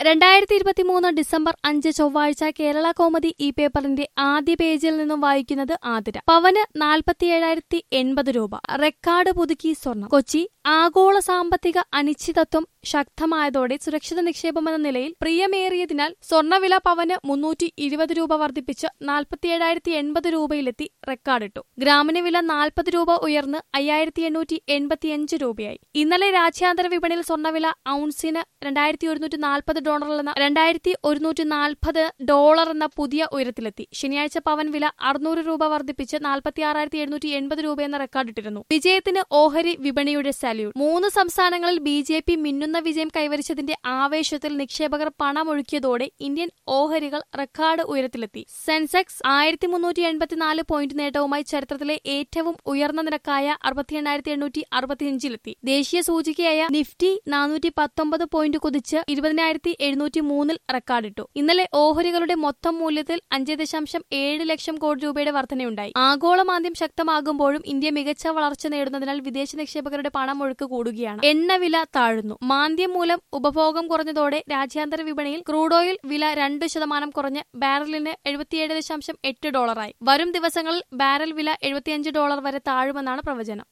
രണ്ടായിരത്തി ഇരുപത്തിമൂന്ന് ഡിസംബർ അഞ്ച് ചൊവ്വാഴ്ച കേരള കോമഡി ഈ പേപ്പറിന്റെ ആദ്യ പേജിൽ നിന്നും വായിക്കുന്നത് ആതിര പവന് നാൽപ്പത്തിയേഴായിരത്തി എൺപത് രൂപ റെക്കോർഡ് പുതുക്കി സ്വർണം കൊച്ചി ആഗോള സാമ്പത്തിക അനിശ്ചിതത്വം ശക്തമായതോടെ സുരക്ഷിത നിക്ഷേപമെന്ന നിലയിൽ പ്രിയമേറിയതിനാൽ സ്വർണ്ണവില പവന് മുന്നൂറ്റി ഇരുപത് രൂപ വർദ്ധിപ്പിച്ച് നാൽപ്പത്തിയേഴായിരത്തി എൺപത് രൂപയിലെത്തി റെക്കോർഡിട്ടു ഗ്രാമിന് വില നാൽപ്പത് രൂപ ഉയർന്ന് അയ്യായിരത്തി എണ്ണൂറ്റി എൺപത്തിയഞ്ച് രൂപയായി ഇന്നലെ രാജ്യാന്തര വിപണിയിൽ സ്വർണ്ണവില ഔൺസിന് രണ്ടായിരത്തി ഒരുന്നൂറ്റി നാൽപ്പത് ഡോളർ എന്ന രണ്ടായിരത്തി ഒരുന്നൂറ്റി നാൽപ്പത് ഡോളർ എന്ന പുതിയ ഉയരത്തിലെത്തി ശനിയാഴ്ച പവൻ വില അറുന്നൂറ് രൂപ വർദ്ധിപ്പിച്ച് നാൽപ്പത്തി ആറായിരത്തി എഴുന്നൂറ്റി എൺപത് രൂപ എന്ന റെക്കോർഡിട്ടിരുന്നു വിജയത്തിന് ഓഹരി വിപണിയുടെ സല്യൂട്ട് മൂന്ന് സംസ്ഥാനങ്ങളിൽ ബി ജെ പി മിന്നുന്ന വിജയം കൈവരിച്ചതിന്റെ ആവേശത്തിൽ നിക്ഷേപകർ പണമൊഴുക്കിയതോടെ ഇന്ത്യൻ ഓഹരികൾ റെക്കോർഡ് ഉയരത്തിലെത്തി സെൻസെക്സ് ആയിരത്തി മുന്നൂറ്റി എൺപത്തിനാല് പോയിന്റ് നേട്ടവുമായി ചരിത്രത്തിലെ ഏറ്റവും ഉയർന്ന നിരക്കായ അറുപത്തി എണ്ണായിരത്തി എണ്ണൂറ്റി അറുപത്തിയഞ്ചിലെത്തി ദേശീയ സൂചികയായ നിഫ്റ്റി നാനൂറ്റി പത്തൊമ്പത് പോയിന്റ് കുതിച്ച് ഇരുപതിനായിരത്തി എഴുന്നൂറ്റി മൂന്നിൽ റെക്കോർഡിട്ടു ഇന്നലെ ഓഹരികളുടെ മൊത്തം മൂല്യത്തിൽ അഞ്ച് ദശാംശം ഏഴ് ലക്ഷം കോടി രൂപയുടെ വർധനയുണ്ടായി ആഗോള മാന്ദ്യം ശക്തമാകുമ്പോഴും ഇന്ത്യ മികച്ച വളർച്ച നേടുന്നതിനാൽ വിദേശ നിക്ഷേപകരുടെ പണമൊഴുക്ക് കൂടുകയാണ് എണ്ണവില താഴുന്നു മാന്ദ്യം മൂലം ഉപഭോഗം കുറഞ്ഞതോടെ രാജ്യാന്തര വിപണിയിൽ ക്രൂഡ് ഓയിൽ വില രണ്ട് ശതമാനം കുറഞ്ഞ് ബാരലിന് എഴുപത്തിയേഴ് ദശാംശം എട്ട് ഡോളറായി വരും ദിവസങ്ങളിൽ ബാരൽ വില എഴുപത്തിയഞ്ച് ഡോളർ വരെ താഴുമെന്നാണ് പ്രവചനം